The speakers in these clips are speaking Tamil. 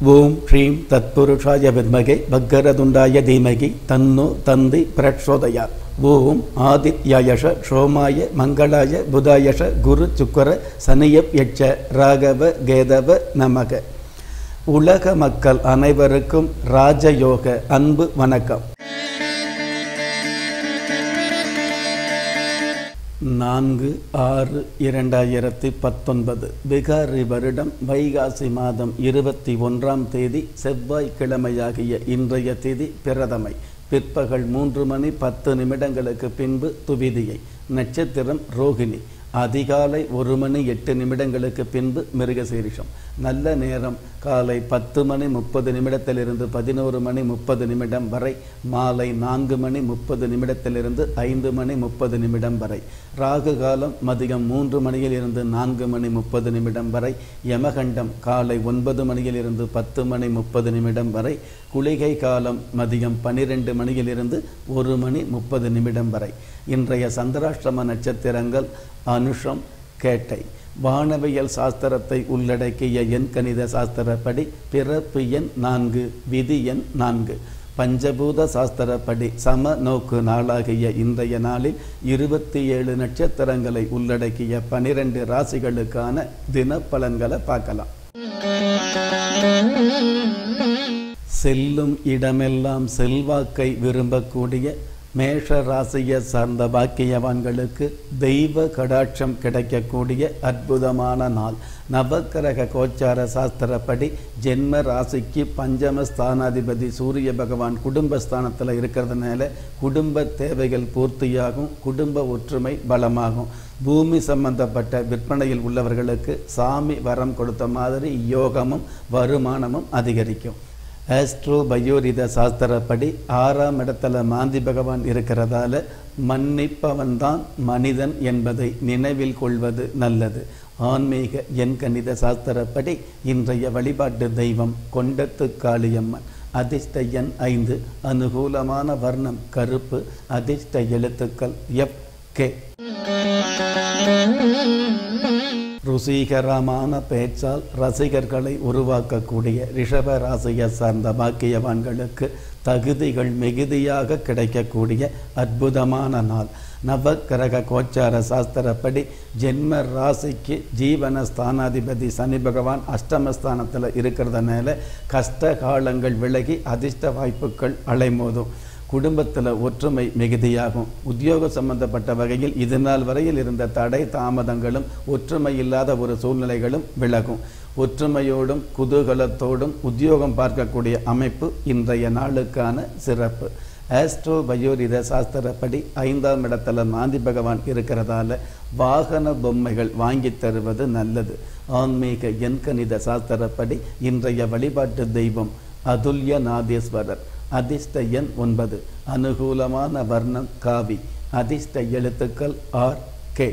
ஓம் ஸ்ரீம் தத்புருஷாய வித்மகே பக்கரதுண்டாய தீமகி தன்னோ தந்தி பிரச்சோதயா ஓம் ஆதித்யாயஷ சோமாய மங்களாய புதாயஷ குரு சுக்கர சனியப் யட்ச ராகவ கேதவ நமக உலக மக்கள் அனைவருக்கும் ராஜயோக அன்பு வணக்கம் நான்கு ஆறு இரண்டாயிரத்தி பத்தொன்பது பிகாரி வருடம் வைகாசி மாதம் இருபத்தி ஒன்றாம் தேதி செவ்வாய்க்கிழமையாகிய இன்றைய தேதி பிரதமை பிற்பகல் மூன்று மணி பத்து நிமிடங்களுக்கு பின்பு துவிதியை நட்சத்திரம் ரோகிணி அதிகாலை ஒரு மணி எட்டு நிமிடங்களுக்கு பின்பு மிருகசீரிஷம் நல்ல நேரம் காலை பத்து மணி முப்பது நிமிடத்திலிருந்து பதினோரு மணி முப்பது நிமிடம் வரை மாலை நான்கு மணி முப்பது நிமிடத்திலிருந்து ஐந்து மணி முப்பது நிமிடம் வரை ராகு காலம் மதியம் மூன்று மணியில் இருந்து நான்கு மணி முப்பது நிமிடம் வரை யமகண்டம் காலை ஒன்பது மணியில் இருந்து பத்து மணி முப்பது நிமிடம் வரை குளிகை காலம் மதியம் பனிரெண்டு மணியிலிருந்து ஒரு மணி முப்பது நிமிடம் வரை இன்றைய சந்திராஷ்டிரம நட்சத்திரங்கள் அனுஷம் கேட்டை வானவியல் சாஸ்திரத்தை உள்ளடக்கிய எண் கணித சாஸ்திரப்படி பிறப்பு எண் நான்கு விதி எண் நான்கு பஞ்சபூத சாஸ்திரப்படி சம நோக்கு நாளாகிய இன்றைய நாளில் இருபத்தி ஏழு நட்சத்திரங்களை உள்ளடக்கிய பனிரெண்டு ராசிகளுக்கான தினப்பலன்களை பார்க்கலாம் செல்லும் இடமெல்லாம் செல்வாக்கை விரும்பக்கூடிய மேஷ ராசியை சார்ந்த பாக்கியவான்களுக்கு தெய்வ கடாட்சம் கிடைக்கக்கூடிய அற்புதமான நாள் நவக்கிரக கோச்சார சாஸ்திரப்படி ஜென்ம ராசிக்கு பஞ்சம ஸ்தானாதிபதி சூரிய பகவான் குடும்பஸ்தானத்தில் இருக்கிறதுனால குடும்ப தேவைகள் பூர்த்தியாகும் குடும்ப ஒற்றுமை பலமாகும் பூமி சம்பந்தப்பட்ட விற்பனையில் உள்ளவர்களுக்கு சாமி வரம் கொடுத்த மாதிரி யோகமும் வருமானமும் அதிகரிக்கும் ஆஸ்ட்ரோ பயோரித சாஸ்திரப்படி ஆறாம் இடத்துல மாந்தி பகவான் இருக்கிறதால மன்னிப்பவன் தான் மனிதன் என்பதை நினைவில் கொள்வது நல்லது ஆன்மீக எண் கணித சாஸ்திரப்படி இன்றைய வழிபாட்டு தெய்வம் கொண்டத்து காளியம்மன் அதிர்ஷ்ட எண் ஐந்து அனுகூலமான வர்ணம் கருப்பு அதிர்ஷ்ட எழுத்துக்கள் எஃப் கே ருசிகரமான பேச்சால் ரசிகர்களை உருவாக்கக்கூடிய ரிஷப ராசியை சார்ந்த பாக்கியவான்களுக்கு தகுதிகள் மிகுதியாக கிடைக்கக்கூடிய அற்புதமான நாள் நவக்கிரக கோச்சார சாஸ்திரப்படி ஜென்ம ராசிக்கு ஜீவன ஸ்தானாதிபதி சனி பகவான் அஷ்டமஸ்தானத்தில் இருக்கிறதுனால கஷ்ட காலங்கள் விலகி அதிர்ஷ்ட வாய்ப்புகள் அலைமோதும் குடும்பத்தில் ஒற்றுமை மிகுதியாகும் உத்தியோக சம்பந்தப்பட்ட வகையில் இது நாள் வரையில் இருந்த தடை தாமதங்களும் ஒற்றுமை இல்லாத ஒரு சூழ்நிலைகளும் விலகும் ஒற்றுமையோடும் குதூகலத்தோடும் உத்தியோகம் பார்க்கக்கூடிய அமைப்பு இன்றைய நாளுக்கான சிறப்பு ஆஸ்ட்ரோ பயோரித சாஸ்திரப்படி ஐந்தாம் இடத்துல மாந்தி பகவான் இருக்கிறதால வாகன பொம்மைகள் வாங்கி தருவது நல்லது ஆன்மீக எண்கணித சாஸ்திரப்படி இன்றைய வழிபாட்டு தெய்வம் அதுல்ய நாதேஸ்வரர் அதிர்ஷ்ட எண் ஒன்பது அனுகூலமான வர்ணம் காவி அதிர்ஷ்ட எழுத்துக்கள் ஆர் கே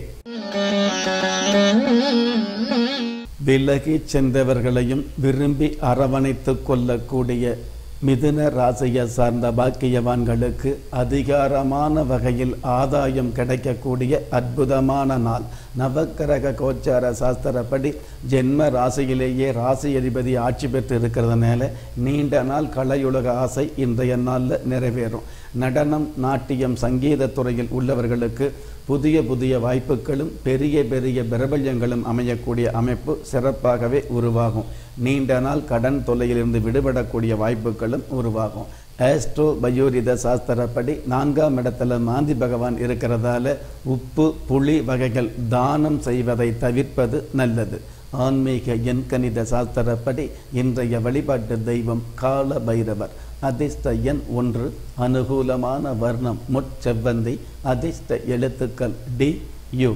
விலகி சென்றவர்களையும் விரும்பி அரவணைத்து கொள்ளக்கூடிய மிதுன ராசியை சார்ந்த பாக்கியவான்களுக்கு அதிகாரமான வகையில் ஆதாயம் கிடைக்கக்கூடிய அற்புதமான நாள் நவக்கிரக கோச்சார சாஸ்திரப்படி ஜென்ம ராசியிலேயே ராசி அதிபதி ஆட்சி பெற்று இருக்கிறதுனால நீண்ட நாள் கலையுலக ஆசை இன்றைய நாளில் நிறைவேறும் நடனம் நாட்டியம் சங்கீத துறையில் உள்ளவர்களுக்கு புதிய புதிய வாய்ப்புகளும் பெரிய பெரிய பிரபல்யங்களும் அமையக்கூடிய அமைப்பு சிறப்பாகவே உருவாகும் நீண்ட நாள் கடன் தொல்லையிலிருந்து விடுபடக்கூடிய வாய்ப்புகளும் உருவாகும் ஆஸ்ட்ரோ பயோரித சாஸ்திரப்படி நான்காம் இடத்துல மாந்தி பகவான் இருக்கிறதால உப்பு புளி வகைகள் தானம் செய்வதை தவிர்ப்பது நல்லது ஆன்மீக எண்கணித சாஸ்திரப்படி இன்றைய வழிபாட்டு தெய்வம் கால பைரவர் அதிர்ஷ்ட எண் ஒன்று அனுகூலமான வர்ணம் முட்செவ்வந்தி அதிர்ஷ்ட எழுத்துக்கள் டி யு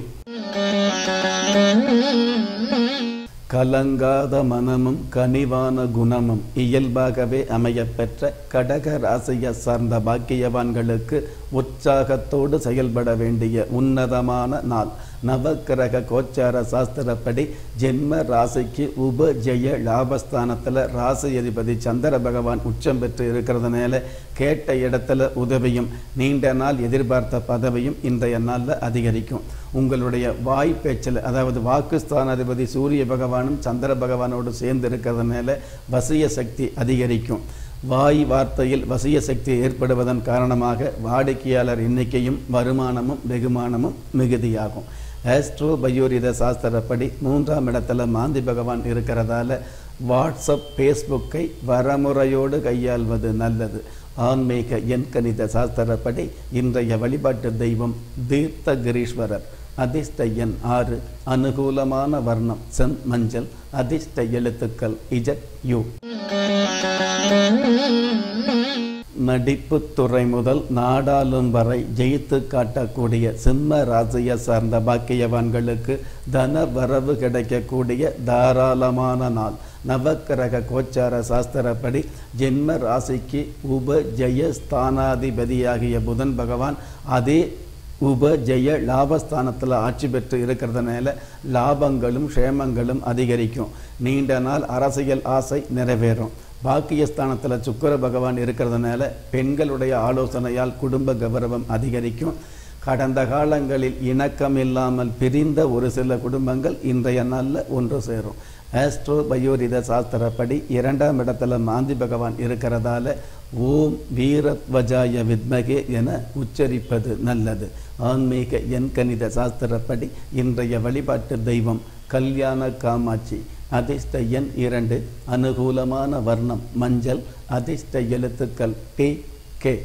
கலங்காத மனமும் கனிவான குணமும் இயல்பாகவே அமையப்பெற்ற கடக ராசியை சார்ந்த பாக்கியவான்களுக்கு உற்சாகத்தோடு செயல்பட வேண்டிய உன்னதமான நாள் நவக்கிரக கோச்சார சாஸ்திரப்படி ஜென்ம ராசிக்கு உப ஜெய லாபஸ்தானத்தில் ராசி அதிபதி சந்திர பகவான் உச்சம் பெற்று இருக்கிறதுனால கேட்ட இடத்துல உதவியும் நீண்ட நாள் எதிர்பார்த்த பதவியும் இன்றைய நாளில் அதிகரிக்கும் உங்களுடைய வாய் பேச்சில் அதாவது வாக்குஸ்தானாதிபதி சூரிய பகவானும் சந்திர பகவானோடு சேர்ந்து இருக்கிறதுனால வசிய சக்தி அதிகரிக்கும் வாய் வார்த்தையில் வசிய சக்தி ஏற்படுவதன் காரணமாக வாடிக்கையாளர் எண்ணிக்கையும் வருமானமும் வெகுமானமும் மிகுதியாகும் ஆஸ்ட்ரோ பயோரித சாஸ்திரப்படி மூன்றாம் இடத்துல மாந்தி பகவான் இருக்கிறதால வாட்ஸ்அப் ஃபேஸ்புக்கை வரமுறையோடு கையாள்வது நல்லது ஆன்மீக எண்கணித சாஸ்திரப்படி இன்றைய வழிபாட்டு தெய்வம் தீர்த்தகிரீஸ்வரர் அதிர்ஷ்ட எண் ஆறு அனுகூலமான வர்ணம் செம் மஞ்சள் அதிர்ஷ்ட எழுத்துக்கள் இஜட் யூ நடிப்பு துறை முதல் நாடாளும் வரை ஜெயித்து காட்டக்கூடிய சிம்ம ராசியை சார்ந்த பாக்கியவான்களுக்கு தன வரவு கிடைக்கக்கூடிய தாராளமான நாள் நவக்கிரக கோச்சார சாஸ்திரப்படி ஜென்ம ராசிக்கு உப ஜெய ஸ்தானாதிபதியாகிய புதன் பகவான் அதே உப ஜெய லாபஸ்தானத்தில் ஆட்சி பெற்று இருக்கிறதுனால லாபங்களும் க்ஷேமங்களும் அதிகரிக்கும் நீண்ட நாள் அரசியல் ஆசை நிறைவேறும் பாக்கியஸ்தானத்தில் சுக்கர பகவான் இருக்கிறதுனால பெண்களுடைய ஆலோசனையால் குடும்ப கௌரவம் அதிகரிக்கும் கடந்த காலங்களில் இணக்கம் இல்லாமல் பிரிந்த ஒரு சில குடும்பங்கள் இன்றைய நாளில் ஒன்று சேரும் ஆஸ்ட்ரோ பயோரித சாஸ்திரப்படி இரண்டாம் இடத்துல மாந்தி பகவான் இருக்கிறதால ஓம் வீரத்வஜாய வித்மகே என உச்சரிப்பது நல்லது ஆன்மீக எண்கணித சாஸ்திரப்படி இன்றைய வழிபாட்டு தெய்வம் கல்யாண காமாட்சி அதிர்ஷ்ட எண் இரண்டு அனுகூலமான வர்ணம் மஞ்சள் அதிர்ஷ்ட எழுத்துக்கள் டி கே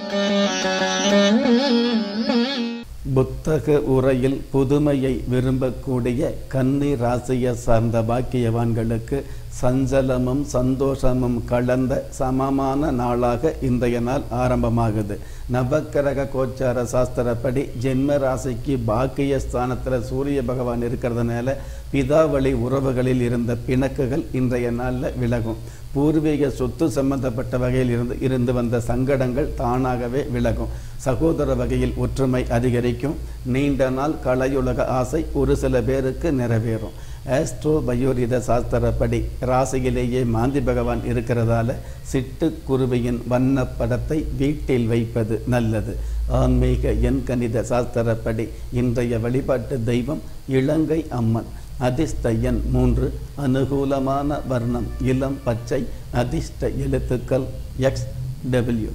புத்தக உரையில் புதுமையை விரும்பக்கூடிய கன்னி ராசியை சார்ந்த பாக்கியவான்களுக்கு சஞ்சலமும் சந்தோஷமும் கலந்த சமமான நாளாக இன்றைய நாள் ஆரம்பமாகுது நவக்கிரக கோச்சார சாஸ்திரப்படி ஜென்ம ராசிக்கு பாக்கிய ஸ்தானத்தில் சூரிய பகவான் இருக்கிறதுனால பிதாவளி உறவுகளில் இருந்த பிணக்குகள் இன்றைய நாளில் விலகும் பூர்வீக சொத்து சம்பந்தப்பட்ட வகையில் இருந்து இருந்து வந்த சங்கடங்கள் தானாகவே விலகும் சகோதர வகையில் ஒற்றுமை அதிகரிக்கும் நீண்ட நாள் கலையுலக ஆசை ஒரு சில பேருக்கு நிறைவேறும் ஆஸ்ட்ரோ பயோரித சாஸ்திரப்படி ராசியிலேயே மாந்தி பகவான் இருக்கிறதால சிட்டுக்குருவியின் வண்ண படத்தை வீட்டில் வைப்பது நல்லது ஆன்மீக எண்கணித சாஸ்திரப்படி இன்றைய வழிபாட்டு தெய்வம் இலங்கை அம்மன் அதிர்ஷ்ட எண் மூன்று அனுகூலமான வர்ணம் இளம் பச்சை அதிர்ஷ்ட எழுத்துக்கள் எக்ஸ் டபிள்யூ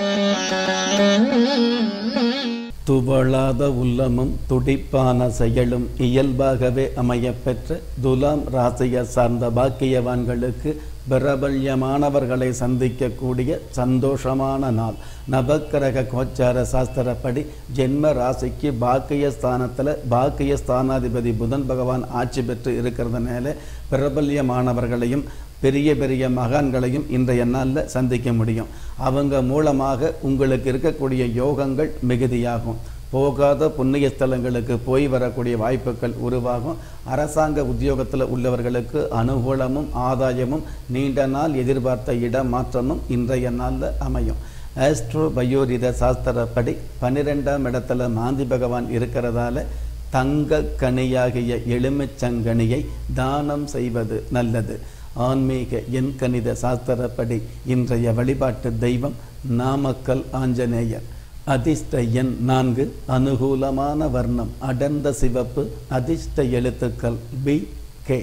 துவளாத உள்ளமும் துடிப்பான செயலும் இயல்பாகவே அமையப்பெற்ற துலாம் ராசியை சார்ந்த பாக்கியவான்களுக்கு பிரபல்யமானவர்களை சந்திக்கக்கூடிய சந்தோஷமான நாள் நவக்கிரக கோச்சார சாஸ்திரப்படி ஜென்ம ராசிக்கு பாக்கிய ஸ்தானத்தில் பாக்கிய ஸ்தானாதிபதி புதன் பகவான் ஆட்சி பெற்று இருக்கிறதுனால பிரபல்யமானவர்களையும் பெரிய பெரிய மகான்களையும் இன்றைய நாளில் சந்திக்க முடியும் அவங்க மூலமாக உங்களுக்கு இருக்கக்கூடிய யோகங்கள் மிகுதியாகும் போகாத புண்ணிய ஸ்தலங்களுக்கு போய் வரக்கூடிய வாய்ப்புகள் உருவாகும் அரசாங்க உத்தியோகத்தில் உள்ளவர்களுக்கு அனுகூலமும் ஆதாயமும் நீண்ட நாள் எதிர்பார்த்த இடமாற்றமும் இன்றைய நாளில் அமையும் ஆஸ்ட்ரோ பயோரித சாஸ்திரப்படி பன்னிரெண்டாம் இடத்துல மாந்தி பகவான் இருக்கிறதால தங்க கனியாகிய எலுமிச்சங்கனியை தானம் செய்வது நல்லது ஆன்மீக எண்கணித சாஸ்திரப்படி இன்றைய வழிபாட்டு தெய்வம் நாமக்கல் ஆஞ்சநேயர் அதிர்ஷ்ட எண் நான்கு அனுகூலமான வர்ணம் அடர்ந்த சிவப்பு அதிர்ஷ்ட எழுத்துக்கள் பி கே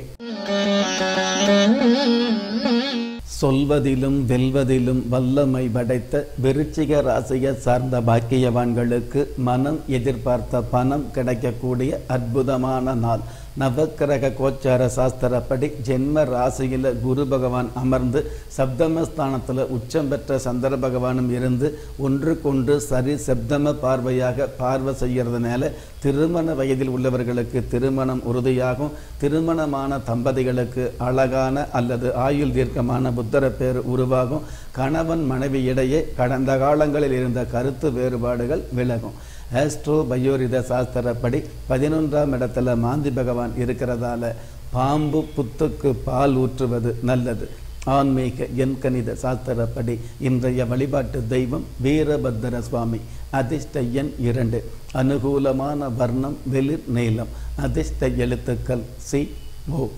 சொல்வதிலும் வெல்வதிலும் வல்லமை படைத்த விருச்சிக ராசியை சார்ந்த பாக்கியவான்களுக்கு மனம் எதிர்பார்த்த பணம் கிடைக்கக்கூடிய அற்புதமான நாள் நவக்கிரக கோச்சார சாஸ்திரப்படி ஜென்ம ராசியில் குரு பகவான் அமர்ந்து சப்தமஸ்தானத்தில் உச்சம் பெற்ற சந்திர பகவானும் இருந்து ஒன்றுக்கொன்று சரி சப்தம பார்வையாக பார்வை செய்கிறதுனால திருமண வயதில் உள்ளவர்களுக்கு திருமணம் உறுதியாகும் திருமணமான தம்பதிகளுக்கு அழகான அல்லது ஆயுள் தீர்க்கமான புத்தர பேர் உருவாகும் கணவன் மனைவி இடையே கடந்த காலங்களில் இருந்த கருத்து வேறுபாடுகள் விலகும் ஆஸ்ட்ரோ பயோரித சாஸ்திரப்படி பதினொன்றாம் இடத்துல மாந்தி பகவான் இருக்கிறதால பாம்பு புத்துக்கு பால் ஊற்றுவது நல்லது ஆன்மீக எண்கணித சாஸ்திரப்படி இன்றைய வழிபாட்டு தெய்வம் வீரபத்திர சுவாமி அதிர்ஷ்ட எண் இரண்டு அனுகூலமான வர்ணம் வெளிர் நீளம் அதிர்ஷ்ட எழுத்துக்கள் சி ஓ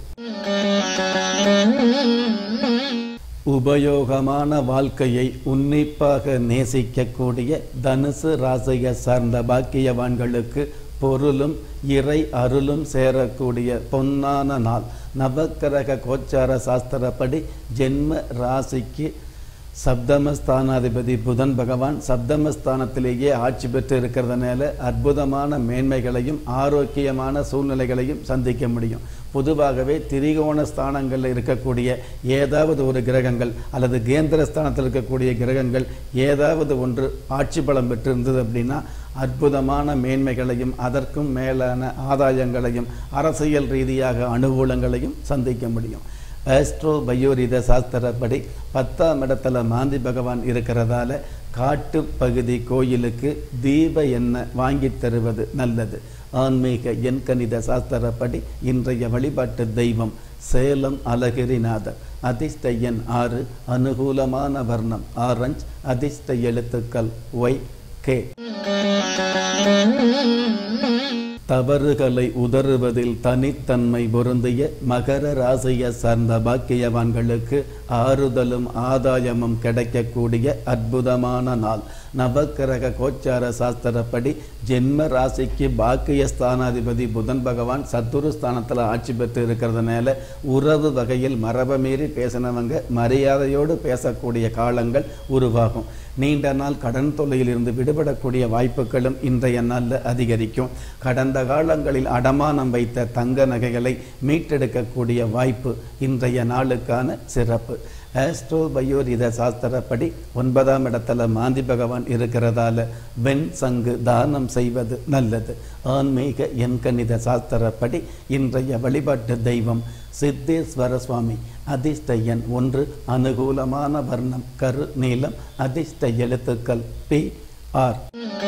உபயோகமான வாழ்க்கையை உன்னிப்பாக நேசிக்கக்கூடிய தனுசு ராசியை சார்ந்த பாக்கியவான்களுக்கு பொருளும் இறை அருளும் சேரக்கூடிய பொன்னான நாள் நவக்கிரக கோச்சார சாஸ்திரப்படி ஜென்ம ராசிக்கு சப்தமஸ்தானாதிபதி புதன் பகவான் சப்தமஸ்தானத்திலேயே ஆட்சி பெற்று இருக்கிறதுனால அற்புதமான மேன்மைகளையும் ஆரோக்கியமான சூழ்நிலைகளையும் சந்திக்க முடியும் பொதுவாகவே திரிகோண ஸ்தானங்களில் இருக்கக்கூடிய ஏதாவது ஒரு கிரகங்கள் அல்லது கேந்திர ஸ்தானத்தில் இருக்கக்கூடிய கிரகங்கள் ஏதாவது ஒன்று ஆட்சி பலம் பெற்றிருந்தது அப்படின்னா அற்புதமான மேன்மைகளையும் அதற்கும் மேலான ஆதாயங்களையும் அரசியல் ரீதியாக அனுகூலங்களையும் சந்திக்க முடியும் ஆஸ்ட்ரோ பயோரித சாஸ்திரப்படி பத்தாம் இடத்துல மாந்தி பகவான் இருக்கிறதால காட்டு பகுதி கோயிலுக்கு தீப எண்ணெய் வாங்கி தருவது நல்லது ஆன்மீக எண்கணித சாஸ்திரப்படி இன்றைய வழிபாட்டு தெய்வம் சேலம் அழகிரிநாதர் அதிர்ஷ்ட எண் ஆறு அனுகூலமான வர்ணம் ஆரஞ்ச் அதிர்ஷ்ட எழுத்துக்கள் ஒய் கே தவறுகளை உதறுவதில் தனித்தன்மை பொருந்திய மகர ராசியை சார்ந்த பாக்கியவான்களுக்கு ஆறுதலும் ஆதாயமும் கிடைக்கக்கூடிய அற்புதமான நாள் நவக்கிரக கோச்சார சாஸ்திரப்படி ஜென்ம ராசிக்கு பாக்கிய ஸ்தானாதிபதி புதன் பகவான் சத்துரு ஸ்தானத்தில் ஆட்சி பெற்று இருக்கிறதுனால உறவு வகையில் மரபை மீறி பேசினவங்க மரியாதையோடு பேசக்கூடிய காலங்கள் உருவாகும் நீண்ட நாள் கடன் தொல்லையிலிருந்து விடுபடக்கூடிய வாய்ப்புகளும் இன்றைய நாளில் அதிகரிக்கும் கடந்த காலங்களில் அடமானம் வைத்த தங்க நகைகளை மீட்டெடுக்கக்கூடிய வாய்ப்பு இன்றைய நாளுக்கான சிறப்பு ஆஸ்ட்ரோ பயோரித சாஸ்திரப்படி ஒன்பதாம் இடத்துல மாந்தி பகவான் இருக்கிறதால வெண் சங்கு தானம் செய்வது நல்லது ஆன்மீக எண்கணித சாஸ்திரப்படி இன்றைய வழிபாட்டு தெய்வம் சித்தேஸ்வர சுவாமி அதிர்ஷ்ட எண் ஒன்று அனுகூலமான வர்ணம் கரு நீளம் அதிர்ஷ்ட எழுத்துக்கள் பி ஆர்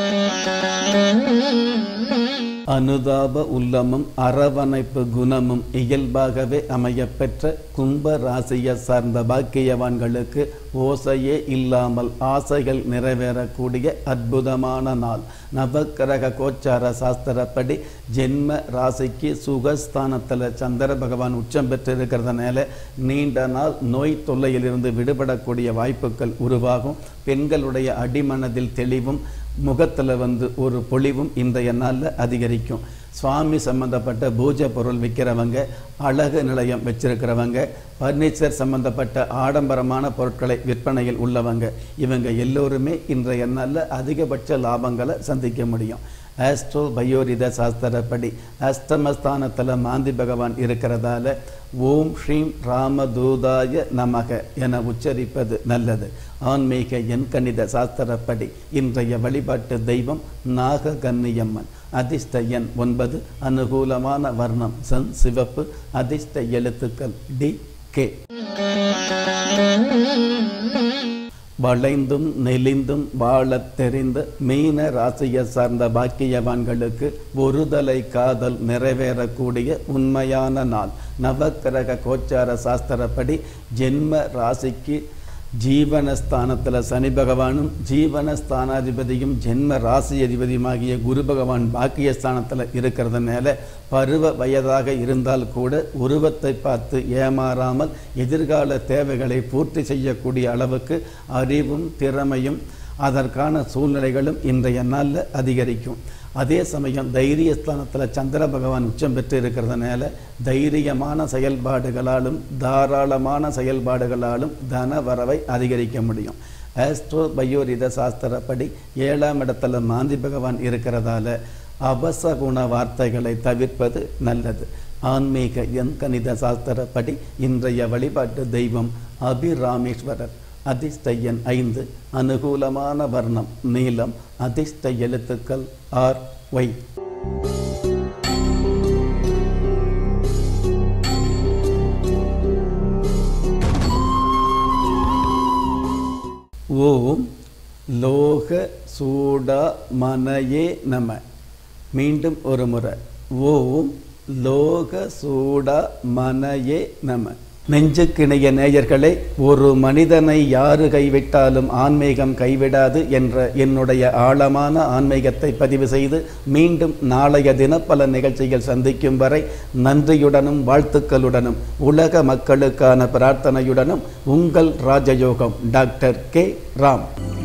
அனுதாப உள்ளமும் அரவணைப்பு குணமும் இயல்பாகவே அமையப்பெற்ற கும்ப ராசியை சார்ந்த பாக்கியவான்களுக்கு ஓசையே இல்லாமல் ஆசைகள் நிறைவேறக்கூடிய அற்புதமான நாள் நவக்கிரக கோச்சார சாஸ்திரப்படி ஜென்ம ராசிக்கு சுகஸ்தானத்தில் சந்திர பகவான் உச்சம் பெற்று இருக்கிறதுனால நீண்ட நாள் நோய் தொல்லையிலிருந்து விடுபடக்கூடிய வாய்ப்புகள் உருவாகும் பெண்களுடைய அடிமனதில் தெளிவும் முகத்தில் வந்து ஒரு பொலிவும் இன்றைய நாளில் அதிகரிக்கும் சுவாமி சம்பந்தப்பட்ட பூஜை பொருள் விற்கிறவங்க அழகு நிலையம் வச்சிருக்கிறவங்க ஃபர்னிச்சர் சம்பந்தப்பட்ட ஆடம்பரமான பொருட்களை விற்பனையில் உள்ளவங்க இவங்க எல்லோருமே இன்றைய நாளில் அதிகபட்ச லாபங்களை சந்திக்க முடியும் ஆஸ்ட்ரோ பயோரித சாஸ்திரப்படி அஷ்டமஸ்தானத்தில் மாந்தி பகவான் இருக்கிறதால ஓம் ஸ்ரீம் ராமதூதாய நமக என உச்சரிப்பது நல்லது ஆன்மீக எண்கணித சாஸ்திரப்படி இன்றைய வழிபாட்டு தெய்வம் நாககன்னியம்மன் அதிர்ஷ்ட எண் ஒன்பது அனுகூலமான வர்ணம் சன் சிவப்பு அதிர்ஷ்ட எழுத்துக்கள் டி கே வளைந்தும் நெளிந்தும் வாழத் தெரிந்த மீன ராசியை சார்ந்த பாக்கியவான்களுக்கு ஒருதலை காதல் நிறைவேறக்கூடிய உண்மையான நாள் நவக்கிரக கோச்சார சாஸ்திரப்படி ஜென்ம ராசிக்கு ஜீவனஸ்தானத்தில் சனி பகவானும் ஜீவனஸ்தானாதிபதியும் ஜென்ம ராசி அதிபதியுமாகிய குரு பகவான் பாக்கியஸ்தானத்தில் இருக்கிறதுனால பருவ வயதாக இருந்தால் கூட உருவத்தை பார்த்து ஏமாறாமல் எதிர்கால தேவைகளை பூர்த்தி செய்யக்கூடிய அளவுக்கு அறிவும் திறமையும் அதற்கான சூழ்நிலைகளும் இன்றைய நாளில் அதிகரிக்கும் அதே சமயம் தைரியஸ்தானத்தில் சந்திர பகவான் உச்சம் பெற்று இருக்கிறதுனால தைரியமான செயல்பாடுகளாலும் தாராளமான செயல்பாடுகளாலும் தன வரவை அதிகரிக்க முடியும் ஆஸ்ட்ரோ பயோரித சாஸ்திரப்படி ஏழாம் இடத்துல மாந்தி பகவான் இருக்கிறதால அபசகுண வார்த்தைகளை தவிர்ப்பது நல்லது ஆன்மீக எண்கணித சாஸ்திரப்படி இன்றைய வழிபாட்டு தெய்வம் அபிராமேஸ்வரர் அதிர்ஷ்ட எண் ஐந்து அனுகூலமான வர்ணம் நீலம் அதிர்ஷ்ட எழுத்துக்கள் ஆர் ஒய் ஓம் லோக சூடா மனையே நம மீண்டும் ஒரு முறை ஓம் லோக சூடா மனையே நம நெஞ்சுக்கிணைய நேயர்களே ஒரு மனிதனை யாரு கைவிட்டாலும் ஆன்மீகம் கைவிடாது என்ற என்னுடைய ஆழமான ஆன்மீகத்தை பதிவு செய்து மீண்டும் நாளைய தினப்பல நிகழ்ச்சியில் சந்திக்கும் வரை நன்றியுடனும் வாழ்த்துக்களுடனும் உலக மக்களுக்கான பிரார்த்தனையுடனும் உங்கள் ராஜயோகம் டாக்டர் கே ராம்